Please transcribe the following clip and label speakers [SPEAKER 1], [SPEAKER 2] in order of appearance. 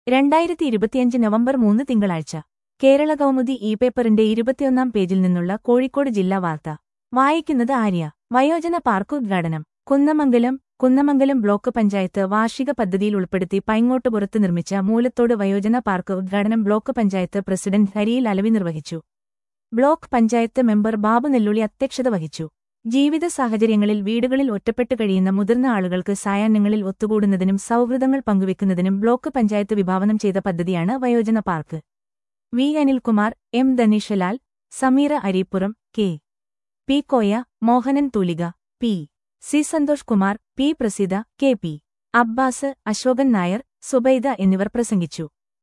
[SPEAKER 1] രണ്ടായിരത്തി ഇരുപത്തിയഞ്ച് നവംബർ മൂന്ന് തിങ്കളാഴ്ച കേരള കൗമുദി ഇ പേപ്പറിന്റെ ഇരുപത്തിയൊന്നാം പേജിൽ നിന്നുള്ള കോഴിക്കോട് ജില്ലാ വാർത്ത വായിക്കുന്നത് ആര്യ വയോജന പാർക്ക് ഉദ്ഘാടനം കുന്നമംഗലം കുന്നമംഗലം ബ്ലോക്ക് പഞ്ചായത്ത് വാർഷിക പദ്ധതിയിൽ ഉൾപ്പെടുത്തി പൈങ്ങോട്ടുപുറത്ത് നിർമ്മിച്ച മൂലത്തോട് വയോജന പാർക്ക് ഉദ്ഘാടനം ബ്ലോക്ക് പഞ്ചായത്ത് പ്രസിഡന്റ് ഹരിയിൽ അലവി നിർവഹിച്ചു ബ്ലോക്ക് പഞ്ചായത്ത് മെമ്പർ ബാബു നെല്ലുളി അധ്യക്ഷത വഹിച്ചു ജീവിത സാഹചര്യങ്ങളിൽ വീടുകളിൽ ഒറ്റപ്പെട്ട് കഴിയുന്ന മുതിർന്ന ആളുകൾക്ക് സായാഹ്നങ്ങളിൽ ഒത്തുകൂടുന്നതിനും സൗഹൃദങ്ങൾ പങ്കുവെക്കുന്നതിനും ബ്ലോക്ക് പഞ്ചായത്ത് വിഭാവനം ചെയ്ത പദ്ധതിയാണ് വയോജന park V Anilkumar M Dhaneeshlal Sameera Areepuram K P Koya Mohanan Thoolika P C Santhosh Kumar P Praseetha K P Abbas Ashokan Nair Zubaida എന്നിവർ പ്രസംഗിച്ചു